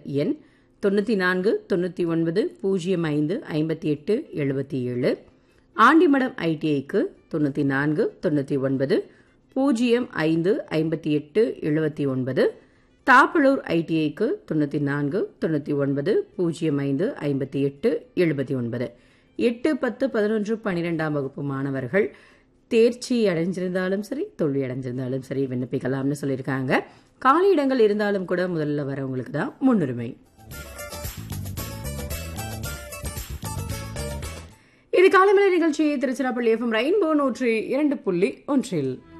எண் தொண்ணூற்றி நான்கு தொண்ணூற்றி ஒன்பது பூஜ்ஜியம் ஐந்து ஐம்பத்தி எட்டு எழுபத்தி ஏழு ஆண்டிமடம் ஐடிஐக்கு தொண்ணூற்றி நான்கு தொண்ணூற்றி ஒன்பது பூஜ்ஜியம் ஐந்து ஐம்பத்தி எட்டு எழுபத்தி ஒன்பது தாப்பலூர் ஐடிஐக்கு தொண்ணூற்றி நான்கு தொண்ணூற்றி ஒன்பது பூஜ்ஜியம் ஐந்து ஐம்பத்தி எட்டு எழுபத்தி ஒன்பது எட்டு பத்து பதினொன்று பன்னிரெண்டாம் வகுப்பு மாணவர்கள் தேர்ச்சி அடைஞ்சிருந்தாலும் சரி தோல்வி அடைஞ்சிருந்தாலும் சரி விண்ணப்பிக்கலாம்னு சொல்லியிருக்காங்க காலி இடங்கள் இருந்தாலும் கூட முதல்ல வரவங்களுக்கு தான் முன்னுரிமை இது காலமலை நிகழ்ச்சி திருச்சிராப்பள்ளி எஃப்எம் ரெயின்போ நூற்றி இரண்டு புள்ளி ஒன்றில்